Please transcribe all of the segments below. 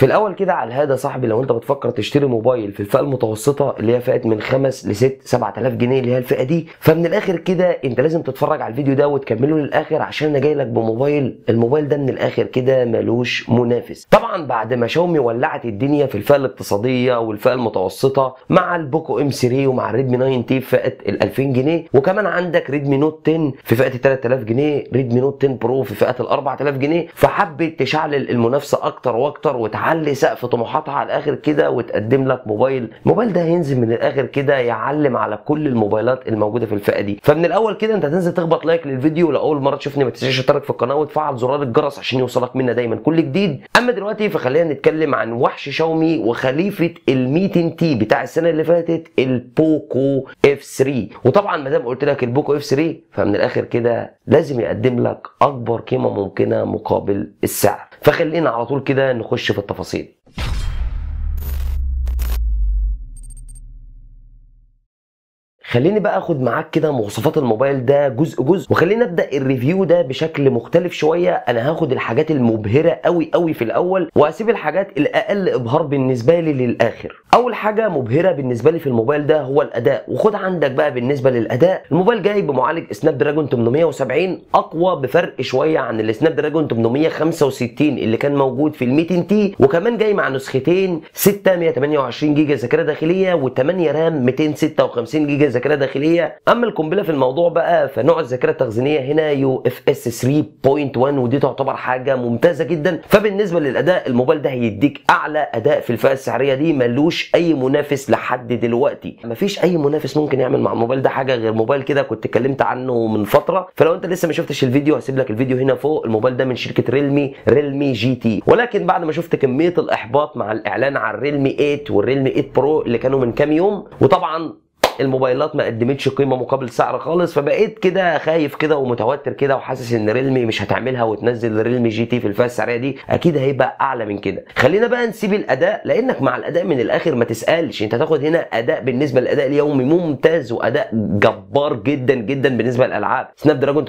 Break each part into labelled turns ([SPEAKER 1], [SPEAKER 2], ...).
[SPEAKER 1] في الاول كده على الهادة صاحبي لو انت بتفكر تشتري موبايل في الفئه المتوسطه اللي هي فئه من 5 ل 6 7000 جنيه اللي هي الفئه دي فمن الاخر كده انت لازم تتفرج على الفيديو ده وتكمله للاخر عشان انا جاي لك بموبايل الموبايل ده من الاخر كده ملوش منافس طبعا بعد ما شاومي ولعت الدنيا في الفئه الاقتصاديه والفئه المتوسطه مع البوكو ام 3 ومع الريدمي 9 تي في فئه ال 2000 جنيه وكمان عندك ريدمي نوت 10 في فئه ال 3000 جنيه ريدمي نوت 10 برو في فئه ال 4000 جنيه فحبت تشعلل المنافسه اكتر واكتر وتعلي سقف طموحاتها على الاخر كده وتقدم لك موبايل الموبايل ده هينزل من الاخر كده يعلم على كل الموبايلات الموجوده في الفئه دي فمن الاول كده انت هتنزل تخبط لايك للفيديو لو اول مره تشوفني ما تنساش تشترك في القناه وتفعل زرار الجرس عشان يوصلك منا دايما كل جديد اما دلوقتي فخلينا نتكلم عن وحش شاومي وخليفه ال 200 تي بتاع السنه اللي فاتت البوكو اف 3 وطبعا ما دام قلت لك البوكو اف 3 فمن الاخر كده لازم يقدم لك اكبر قيمه ممكنه مقابل السعر فخلينا على طول كده نخش في التفاصيل خليني بقى اخد معاك كده مواصفات الموبايل ده جزء جزء وخلينا نبدا الريفيو ده بشكل مختلف شويه انا هاخد الحاجات المبهره قوي قوي في الاول واسيب الحاجات الاقل ابهار بالنسبه لي للاخر اول حاجه مبهره بالنسبه لي في الموبايل ده هو الاداء وخد عندك بقى بالنسبه للاداء الموبايل جاي بمعالج سناب دراجون 870 اقوى بفرق شويه عن السناب دراجون 865 اللي كان موجود في ال 200 تي وكمان جاي مع نسختين 6 128 جيجا ذاكره داخليه و8 رام 256 جيجا ذاكره داخليه اما القنبله في الموضوع بقى فنوع الذاكره التخزينيه هنا يو اف اس 3.1 ودي تعتبر حاجه ممتازه جدا فبالنسبه للاداء الموبايل ده هيديك اعلى اداء في الفئه السعريه دي ملوش اي منافس لحد دلوقتي مفيش اي منافس ممكن يعمل مع الموبايل ده حاجه غير موبايل كده كنت اتكلمت عنه من فتره فلو انت لسه ما شفتش الفيديو هسيب لك الفيديو هنا فوق الموبايل ده من شركه ريلمي ريلمي جي تي ولكن بعد ما شفت كميه الاحباط مع الاعلان عن الريلمي 8 والريلمي 8 برو اللي كانوا من كام يوم وطبعا الموبايلات ما قدمتش قيمه مقابل سعر خالص فبقيت كده خايف كده ومتوتر كده وحاسس ان ريلمي مش هتعملها وتنزل ريلمي جي تي في الفئه السعريه دي اكيد هيبقى اعلى من كده خلينا بقى نسيب الاداء لانك مع الاداء من الاخر ما تسالش انت تاخد هنا اداء بالنسبه للاداء اليومي ممتاز واداء جبار جدا جدا بالنسبه للالعاب سناب دراجون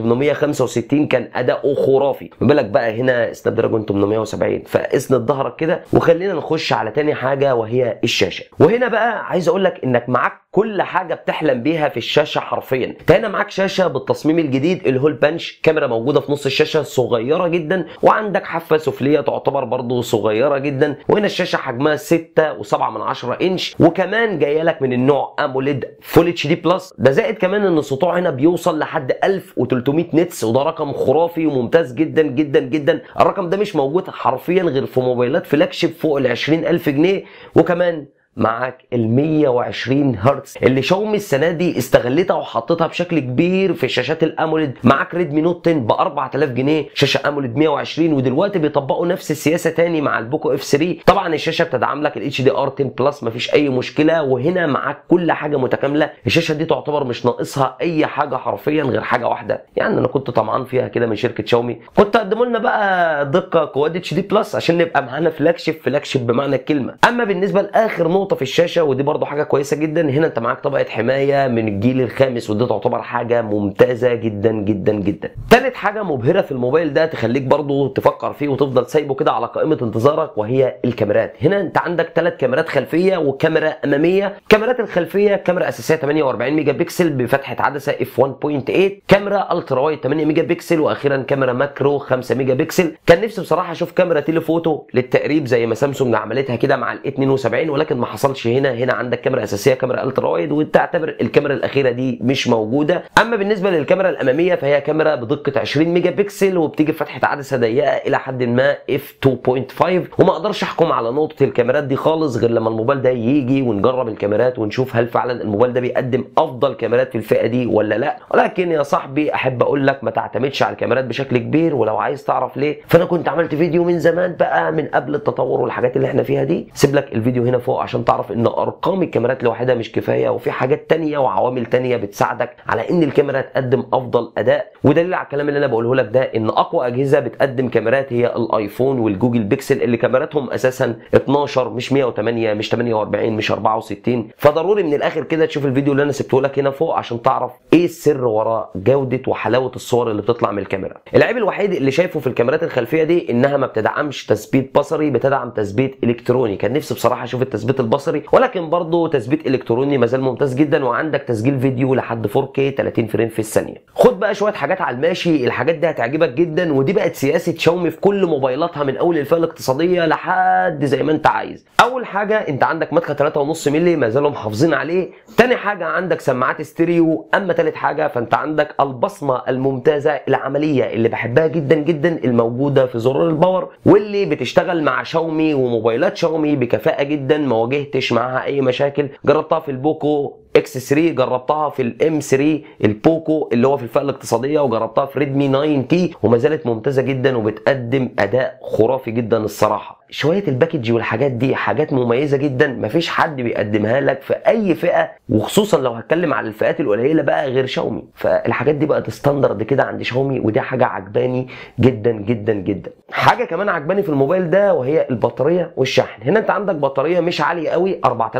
[SPEAKER 1] 865 كان اداؤه خرافي ما بالك بقى هنا سناب دراجون 870 فاسند ظهرك كده وخلينا نخش على تاني حاجه وهي الشاشه وهنا بقى عايز اقول لك انك معاك كل حاجه بتحلم بيها في الشاشه حرفيا انت هنا معاك شاشه بالتصميم الجديد الهول بنش كاميرا موجوده في نص الشاشه صغيره جدا وعندك حافه سفليه تعتبر برضو صغيره جدا وهنا الشاشه حجمها 6 و7 من 10 انش وكمان جايه لك من النوع اموليد فول اتش دي بلس ده زائد كمان ان السطوع هنا بيوصل لحد 1300 نتس وده رقم خرافي وممتاز جدا جدا جدا الرقم ده مش موجود حرفيا غير في موبايلات فلاج شيب فوق ال 20000 جنيه وكمان معاك ال 120 هرتز اللي شاومي السنه دي استغلتها وحطيتها بشكل كبير في شاشات الاموليد معاك ريدمي نوت 10 ب 4000 جنيه شاشه اموليد 120 ودلوقتي بيطبقوا نفس السياسه تاني مع البوكو اف 3 طبعا الشاشه بتدعم لك الاتش دي ار 10 بلس مفيش اي مشكله وهنا معاك كل حاجه متكامله الشاشه دي تعتبر مش ناقصها اي حاجه حرفيا غير حاجه واحده يعني انا كنت طمعان فيها كده من شركه شاومي كنت قدموا لنا بقى دقه كواد اتش دي بلس عشان نبقى معانا فلاج شيب فلاج شيب بمعنى الكلمه اما بالنسبه لاخر نقطه في الشاشه ودي برضو حاجه كويسه جدا هنا انت معاك طبقه حمايه من الجيل الخامس ودي تعتبر حاجه ممتازه جدا جدا جدا تالت حاجه مبهره في الموبايل ده تخليك برضو تفكر فيه وتفضل سايبه كده على قائمه انتظارك وهي الكاميرات هنا انت عندك ثلاث كاميرات خلفيه وكاميرا اماميه الكاميرات الخلفيه كاميرا اساسيه 48 ميجا بكسل بفتحه عدسه اف 1.8 كاميرا الترا وايد 8 ميجا بكسل واخيرا كاميرا ماكرو 5 ميجا بكسل كان نفسي بصراحه اشوف كاميرا تيليفوتو للتقريب زي ما سامسونج عملتها كده مع ال 72 ولكن ما حصلش هنا هنا عندك كاميرا اساسيه كاميرا الترا وايد وتعتبر الكاميرا الاخيره دي مش موجوده اما بالنسبه للكاميرا الاماميه فهي كاميرا بدقه 20 ميجا بكسل وبتيجي بفتحه عدسه ضيقه الى حد ما اف 2.5 وما اقدرش احكم على نقطه الكاميرات دي خالص غير لما الموبايل ده يجي ونجرب الكاميرات ونشوف هل فعلا الموبايل ده بيقدم افضل كاميرات في الفئه دي ولا لا ولكن يا صاحبي احب اقول لك ما تعتمدش على الكاميرات بشكل كبير ولو عايز تعرف ليه فانا كنت عملت فيديو من زمان بقى من قبل التطور والحاجات اللي احنا فيها دي سيب لك الفيديو هنا فوق عشان عشان تعرف ان ارقام الكاميرات لوحدها مش كفايه وفي حاجات تانية وعوامل تانية بتساعدك على ان الكاميرا تقدم افضل اداء ودليل على الكلام اللي انا بقوله لك ده ان اقوى اجهزه بتقدم كاميرات هي الايفون والجوجل بيكسل اللي كاميراتهم اساسا 12 مش 108 مش 48 مش 64 فضروري من الاخر كده تشوف الفيديو اللي انا سبته لك هنا فوق عشان تعرف ايه السر وراء جوده وحلاوه الصور اللي بتطلع من الكاميرا العيب الوحيد اللي شايفه في الكاميرات الخلفيه دي انها ما بتدعمش تثبيت بصري بتدعم تثبيت الكتروني كان نفسي بصراحه اشوف التثبيت البصري ولكن برضه تثبيت الكتروني ما زال ممتاز جدا وعندك تسجيل فيديو لحد 4K 30 فريم في الثانيه خد بقى شويه حاجات على الماشي الحاجات دي هتعجبك جدا ودي بقت سياسه شاومي في كل موبايلاتها من اول الفئه الاقتصاديه لحد زي ما انت عايز اول حاجه انت عندك مدخل 3.5 مللي ما زالوا محافظين عليه تاني حاجه عندك سماعات ستيريو اما تالت حاجه فانت عندك البصمه الممتازه العمليه اللي بحبها جدا جدا الموجوده في زرار الباور واللي بتشتغل مع شاومي وموبايلات شاومي بكفاءه جدا ما واجهتش معاها اي مشاكل جربتها في البوكو اكس 3 جربتها في الام 3 البوكو اللي هو في الفئه الاقتصاديه وجربتها في ريدمي 9 تي وما زالت ممتازه جدا وبتقدم اداء خرافي جدا الصراحه شويه الباكج والحاجات دي حاجات مميزه جدا مفيش حد بيقدمها لك في اي فئه وخصوصا لو هتكلم على الفئات القليله بقى غير شاومي فالحاجات دي بقت ستاندرد كده عند شاومي ودي حاجه عجباني جدا جدا جدا حاجه كمان عجباني في الموبايل ده وهي البطاريه والشحن هنا انت عندك بطاريه مش عاليه قوي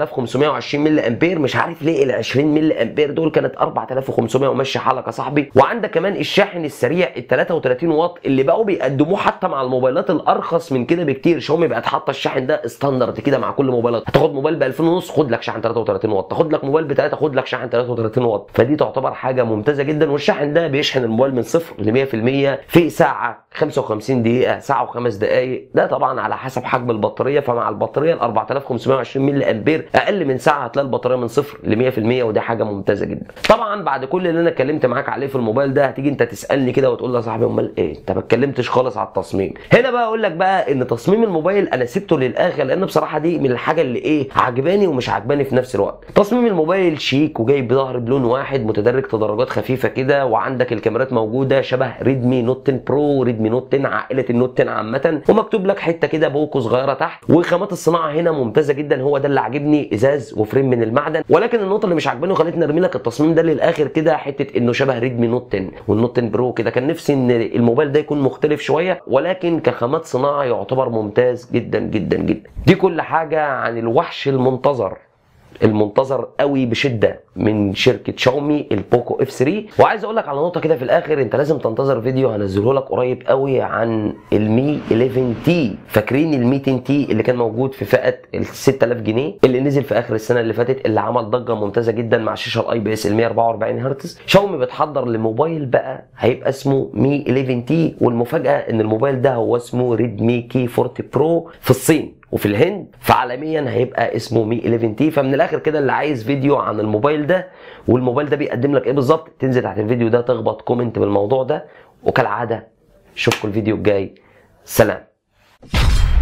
[SPEAKER 1] 4520 ملي امبير مش عارف ليه ال 20 ملي امبير دول كانت 4500 وماشي حالك يا صاحبي وعندك كمان الشاحن السريع ال 33 واط اللي بقوا بيقدموه حتى مع الموبايلات الارخص من كده بكتير شاومي بقت حاطه الشاحن ده ستاندرد كده مع كل موبايلات هتاخد موبايل ب 2000 ونص خد لك شاحن 33 واط تاخد لك موبايل ب 3 خد لك شاحن 33 واط فدي تعتبر حاجه ممتازه جدا والشاحن ده بيشحن الموبايل من صفر ل 100% في ساعه 55 دقيقه ساعه وخمس دقائق ده طبعا على حسب حجم البطاريه فمع البطاريه ال 4520 ملي امبير اقل من ساعه هتلاقي البطاريه من صفر ل 100% ودي حاجه ممتازه جدا طبعا بعد كل اللي انا اتكلمت معاك عليه في الموبايل ده هتيجي انت تسالني كده وتقول لي يا صاحبي امال ايه انت ما اتكلمتش خالص على التصميم هنا بقى اقول لك بقى ان تصميم الموبايل انا سبته للاخر لان بصراحه دي من الحاجه اللي ايه عجباني ومش عجباني في نفس الوقت تصميم الموبايل شيك وجاي بظهر بلون واحد متدرج تدرجات خفيفه كده وعندك الكاميرات موجوده شبه ريدمي نوت 10 برو وريدمي نوت 10 عائله النوت 10 عامه ومكتوب لك حته كده بوكو صغيره تحت وخامات الصناعه هنا ممتازه جدا هو ده اللي عاجبني ازاز وفريم من المعدن ولكن النقطه اللي مش عاجباني وخلتني ارمي لك التصميم ده للاخر كده حته انه شبه ريدمي نوت 10 والنوت 10 برو كده كان نفسي ان الموبايل ده يكون مختلف شويه ولكن كخامات صناعه يعتبر ممتاز جدا جدا جدا دي كل حاجه عن الوحش المنتظر المنتظر قوي بشده من شركه شاومي البوكو اف 3 وعايز اقول لك على نقطه كده في الاخر انت لازم تنتظر فيديو هنزله لك قريب قوي عن المي 11 تي فاكرين ال 200 تي اللي كان موجود في فئه ال 6000 جنيه اللي نزل في اخر السنه اللي فاتت اللي عمل ضجه ممتازه جدا مع شاشه الاي بي اس ال 144 هرتز شاومي بتحضر لموبايل بقى هيبقى اسمه مي 11 تي والمفاجاه ان الموبايل ده هو اسمه ريدمي كي 40 برو في الصين وفي الهند فعالميا هيبقى اسمه مي 11 تي فمن الاخر كده اللي عايز فيديو عن الموبايل ده والموبايل ده بيقدم لك ايه بالظبط تنزل تحت الفيديو ده تخبط كومنت بالموضوع ده وكالعاده اشوفكم الفيديو الجاي سلام